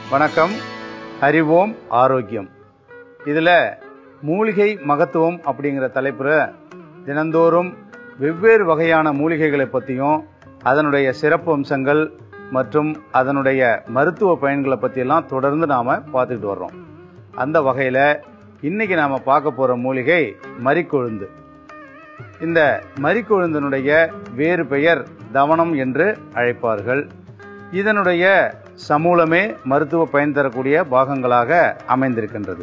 வணக்கம் அறிவோம் ஆரோக்கியம் இதில் மூலிகை மகத்துவம் அப்படிங்கிற தலைப்புல தினந்தோறும் வெவ்வேறு வகையான மூலிகைகளை பற்றியும் அதனுடைய சிறப்பு அம்சங்கள் மற்றும் அதனுடைய மருத்துவ பயன்களை பற்றியெல்லாம் தொடர்ந்து நாம் பார்த்துக்கிட்டு வர்றோம் அந்த வகையில் இன்னைக்கு நாம் பார்க்க போகிற மூலிகை மறிக்கொழுந்து இந்த மறிக்கொழுந்தினுடைய வேறு பெயர் தவனம் என்று அழைப்பார்கள் இதனுடைய சமூலமே மருத்துவ பயன் தரக்கூடிய பாகங்களாக அமைந்திருக்கின்றது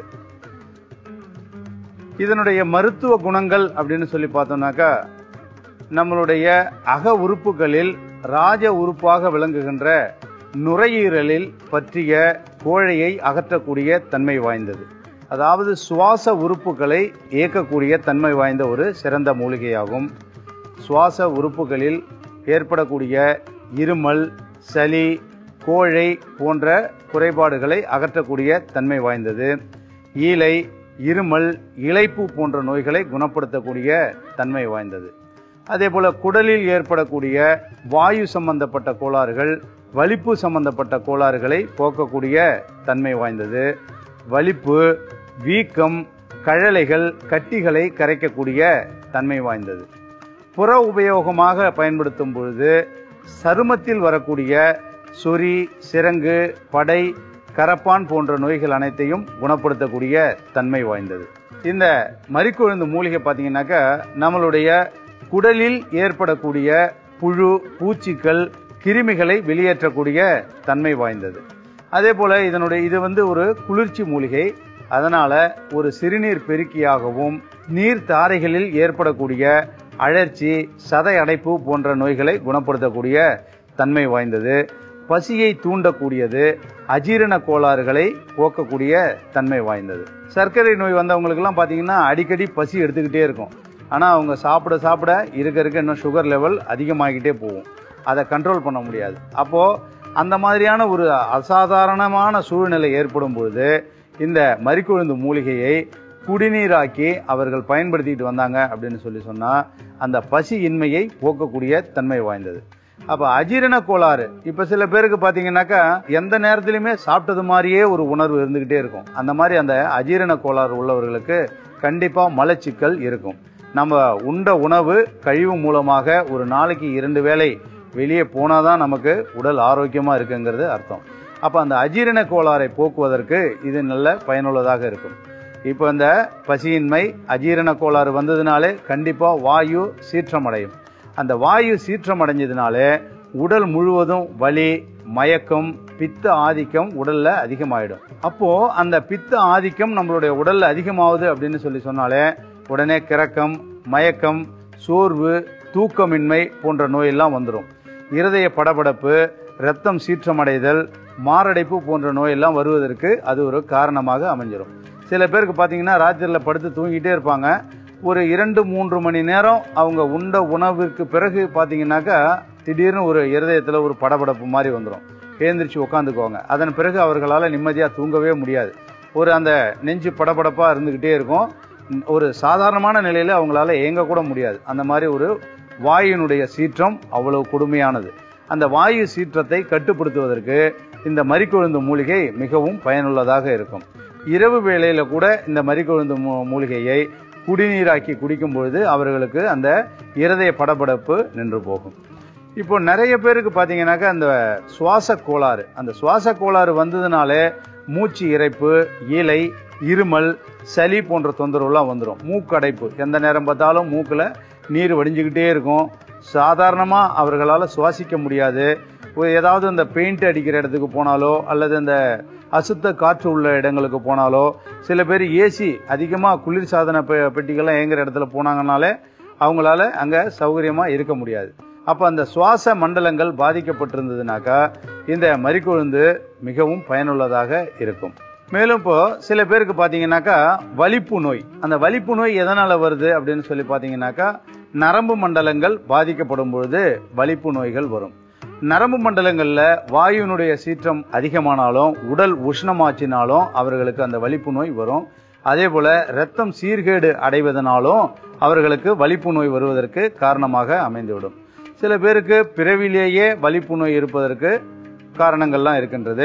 இதனுடைய மருத்துவ குணங்கள் அப்படின்னு சொல்லி பார்த்தோம்னாக்கா நம்மளுடைய அக உறுப்புகளில் ராஜ உறுப்பாக விளங்குகின்ற நுரையீரலில் பற்றிய கோழையை அகற்றக்கூடிய தன்மை வாய்ந்தது அதாவது சுவாச உறுப்புகளை இயக்கக்கூடிய தன்மை வாய்ந்த ஒரு சிறந்த மூலிகையாகும் சுவாச உறுப்புகளில் ஏற்படக்கூடிய இருமல் சளி கோழை போன்ற குறைபாடுகளை அகற்றக்கூடிய தன்மை வாய்ந்தது ஈலை இருமல் இளைப்பு போன்ற நோய்களை குணப்படுத்தக்கூடிய தன்மை வாய்ந்தது அதே போல குடலில் ஏற்படக்கூடிய வாயு சம்பந்தப்பட்ட கோளாறுகள் வலிப்பு சம்பந்தப்பட்ட கோளாறுகளை போக்கக்கூடிய தன்மை வாய்ந்தது வலிப்பு வீக்கம் கழலைகள் கட்டிகளை கரைக்கக்கூடிய தன்மை வாய்ந்தது புற உபயோகமாக பயன்படுத்தும் பொழுது சருமத்தில் வரக்கூடிய சொறி சிரங்கு படை கரப்பான் போன்ற நோய்கள் அனைத்தையும் குணப்படுத்தக்கூடிய தன்மை வாய்ந்தது இந்த மறிக்கொழுந்து மூலிகை பார்த்தீங்கன்னாக்கா நம்மளுடைய குடலில் ஏற்படக்கூடிய புழு பூச்சிகள் கிருமிகளை வெளியேற்றக்கூடிய தன்மை வாய்ந்தது அதே போல இதனுடைய இது வந்து ஒரு குளிர்ச்சி மூலிகை அதனால ஒரு சிறுநீர் பெருக்கியாகவும் நீர் தாரைகளில் ஏற்படக்கூடிய அழற்சி சதை அடைப்பு போன்ற நோய்களை குணப்படுத்தக்கூடிய தன்மை வாய்ந்தது பசியை தூண்டக்கூடியது அஜீரண கோளாறுகளை போக்கக்கூடிய தன்மை வாய்ந்தது சர்க்கரை நோய் வந்தவங்களுக்கெல்லாம் பார்த்தீங்கன்னா அடிக்கடி பசி எடுத்துக்கிட்டே இருக்கும் ஆனால் அவங்க சாப்பிட சாப்பிட இருக்க இருக்க இன்னும் சுகர் லெவல் அதிகமாகிட்டே போகும் அதை கண்ட்ரோல் பண்ண முடியாது அப்போ அந்த மாதிரியான ஒரு அசாதாரணமான சூழ்நிலை ஏற்படும் பொழுது இந்த மறிக்கொழுந்து மூலிகையை குடிநீராக்கி அவர்கள் பயன்படுத்திட்டு வந்தாங்க அப்படின்னு சொல்லி சொன்னா அந்த பசி இன்மையை போக்கக்கூடிய தன்மை வாய்ந்தது அப்ப அஜீரண கோளாறு இப்ப சில பேருக்கு பாத்தீங்கன்னாக்கா எந்த நேரத்திலுமே சாப்பிட்டது மாதிரியே ஒரு உணர்வு இருந்துகிட்டே இருக்கும் அந்த மாதிரி அந்த அஜீரண கோளாறு உள்ளவர்களுக்கு கண்டிப்பா மலச்சிக்கல் இருக்கும் நம்ம உண்ட உணவு கழிவு மூலமாக ஒரு நாளைக்கு இரண்டு வேளை வெளியே போனாதான் நமக்கு உடல் ஆரோக்கியமா இருக்குங்கிறது அர்த்தம் அப்ப அந்த அஜீரண கோளாறை போக்குவதற்கு இது நல்ல பயனுள்ளதாக இருக்கும் இப்போ இந்த பசியின்மை அஜீரண கோளாறு வந்ததுனாலே கண்டிப்பா வாயு சீற்றமடையும் அந்த வாயு சீற்றம் அடைஞ்சதுனாலே உடல் முழுவதும் வலி மயக்கம் பித்த ஆதிக்கம் உடல்ல அதிகமாயிடும் அப்போ அந்த பித்த ஆதிக்கம் நம்மளுடைய உடல்ல அதிகமாகுது அப்படின்னு சொல்லி சொன்னாலே உடனே கிறக்கம் மயக்கம் சோர்வு தூக்கமின்மை போன்ற நோயெல்லாம் வந்துடும் இருதய படபடப்பு ரத்தம் சீற்றமடைதல் மாரடைப்பு போன்ற நோயெல்லாம் வருவதற்கு அது ஒரு காரணமாக அமைஞ்சிடும் சில பேருக்கு பார்த்தீங்கன்னா ராத்திரியில் படுத்து தூங்கிட்டே இருப்பாங்க ஒரு இரண்டு மூன்று மணி நேரம் அவங்க உண்ட உணவிற்கு பிறகு பார்த்தீங்கன்னாக்கா திடீர்னு ஒரு இருதயத்தில் ஒரு படபடப்பு மாதிரி வந்துடும் எழுந்திரிச்சு உட்காந்துக்குவாங்க அதன் பிறகு அவர்களால் நிம்மதியாக தூங்கவே முடியாது ஒரு அந்த நெஞ்சு படபடப்பாக இருந்துக்கிட்டே இருக்கும் ஒரு சாதாரணமான நிலையில் அவங்களால இயங்க கூட முடியாது அந்த மாதிரி ஒரு வாயுனுடைய சீற்றம் அவ்வளவு கொடுமையானது அந்த வாயு சீற்றத்தை கட்டுப்படுத்துவதற்கு இந்த மறிக்கொழுந்து மூலிகை மிகவும் பயனுள்ளதாக இருக்கும் இரவு வேளையில கூட இந்த மறிக்கொழுந்து மூலிகையை குடிநீராக்கி குடிக்கும் பொழுது அவர்களுக்கு அந்த இருதய படபடப்பு நின்று போகும் இப்போ நிறைய பேருக்கு பார்த்தீங்கன்னாக்கா அந்த சுவாச கோளாறு அந்த சுவாச கோளாறு வந்ததுனாலே மூச்சு இறைப்பு ஈலை இருமல் சளி போன்ற தொந்தரவுலாம் வந்துடும் மூக்கடைப்பு எந்த நேரம் பார்த்தாலும் மூக்கில் நீர் வடிஞ்சுக்கிட்டே இருக்கும் சாதாரணமாக அவர்களால் சுவாசிக்க முடியாது ஏதாவது இந்த பெயிண்ட் அடிக்கிற இடத்துக்கு போனாலோ அல்லது இந்த அசுத்த காற்று உள்ள இடங்களுக்கு போனாலோ சில பேர் ஏசி அதிகமாக குளிர் சாதன பெட்டிகள்லாம் இயங்குற இடத்துல போனாங்கனாலே அவங்களால அங்கே சௌகரியமாக இருக்க முடியாது அப்போ அந்த சுவாச மண்டலங்கள் பாதிக்கப்பட்டிருந்ததுனாக்கா இந்த மறிக்கொழுந்து மிகவும் பயனுள்ளதாக இருக்கும் மேலும் இப்போ சில பேருக்கு பார்த்தீங்கன்னாக்கா வலிப்பு நோய் அந்த வலிப்பு நோய் எதனால வருது அப்படின்னு சொல்லி பார்த்தீங்கன்னாக்கா நரம்பு மண்டலங்கள் பாதிக்கப்படும் பொழுது வலிப்பு நோய்கள் வரும் நரம்பு மண்டலங்கள்ல வாயுனுடைய சீற்றம் அதிகமானாலும் உடல் உஷ்ணமாச்சினாலும் அவர்களுக்கு அந்த வலிப்பு நோய் வரும் அதே போல ரத்தம் சீர்கேடு அடைவதனாலும் அவர்களுக்கு வலிப்பு நோய் வருவதற்கு காரணமாக அமைந்துவிடும் சில பேருக்கு பிறவிலேயே வலிப்பு நோய் இருப்பதற்கு காரணங்கள்லாம் இருக்கின்றது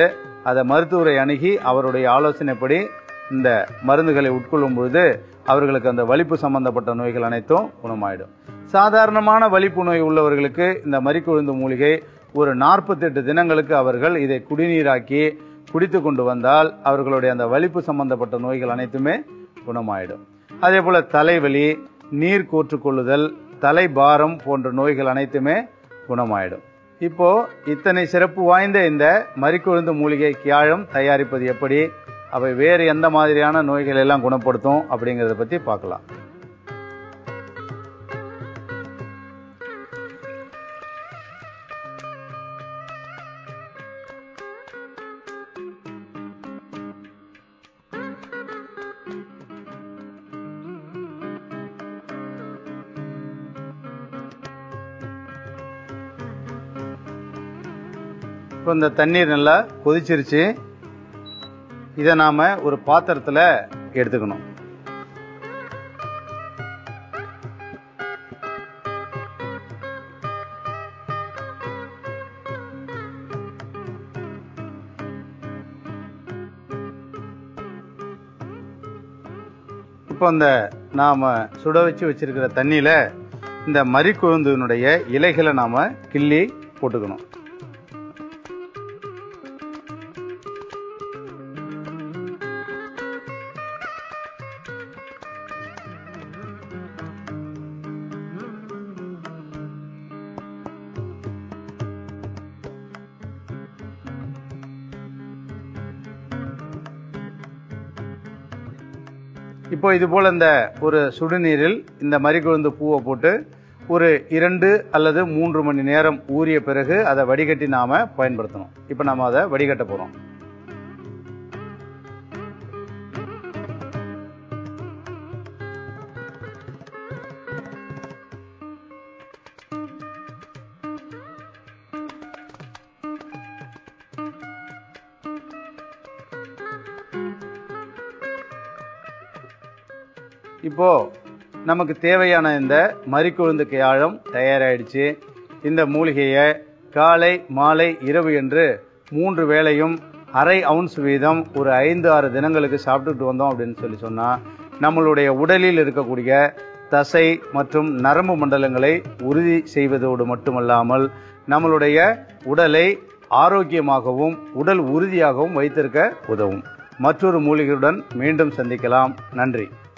அதை மருத்துவரை அணுகி அவருடைய ஆலோசனைப்படி இந்த மருந்துகளை உட்கொள்ளும் பொழுது அவர்களுக்கு அந்த வலிப்பு சம்பந்தப்பட்ட நோய்கள் அனைத்தும் குணமாயிடும் சாதாரணமான வலிப்பு நோய் உள்ளவர்களுக்கு இந்த மறிக்கொழுந்து மூலிகை ஒரு நாற்பத்தெட்டு தினங்களுக்கு அவர்கள் இதை குடிநீராக்கி குடித்து கொண்டு வந்தால் அவர்களுடைய அந்த வலிப்பு சம்பந்தப்பட்ட நோய்கள் அனைத்துமே குணமாயிடும் அதே போல தலைவலி நீர் கூற்றுக்கொள்ளுதல் தலை பாரம் போன்ற நோய்கள் அனைத்துமே குணமாயிடும் இப்போ இத்தனை சிறப்பு வாய்ந்த இந்த மறிக்கொழுந்து மூலிகை கியாழம் தயாரிப்பது எப்படி அவை வேறு எந்த மாதிரியான நோய்கள் எல்லாம் குணப்படுத்தும் அப்படிங்கறத பத்தி பார்க்கலாம் இப்போ இந்த தண்ணீர் நல்லா கொதிச்சிருச்சு இதை நாம ஒரு பாத்திரத்துல எடுத்துக்கணும் இப்போ இந்த நாம சுட வச்சு வச்சிருக்கிற தண்ணியில இந்த மறிக்கொழுந்தினுடைய இலைகளை நாம கிள்ளி போட்டுக்கணும் இப்போ இது போல இந்த ஒரு சுடுநீரில் இந்த மறிக்கொழுந்து பூவை போட்டு ஒரு இரண்டு அல்லது மூன்று மணி நேரம் ஊறிய பிறகு அதை வடிகட்டி நாம பயன்படுத்தணும் இப்போ நாம அதை வடிகட்ட போறோம் இப்போ நமக்கு தேவையான இந்த மறிக்கொழுந்து கையாழம் தயாராயிடுச்சு இந்த மூலிகையை காலை மாலை இரவு என்று மூன்று வேளையும் அரை அவுன்ஸ் வீதம் ஒரு ஐந்து ஆறு தினங்களுக்கு சாப்பிட்டுட்டு வந்தோம் அப்படின்னு சொல்லி சொன்னா நம்மளுடைய உடலில் இருக்கக்கூடிய தசை மற்றும் நரம்பு மண்டலங்களை உறுதி செய்வதோடு மட்டுமல்லாமல் நம்மளுடைய உடலை ஆரோக்கியமாகவும் உடல் உறுதியாகவும் வைத்திருக்க உதவும் மற்றொரு மூலிகையுடன் மீண்டும் சந்திக்கலாம் நன்றி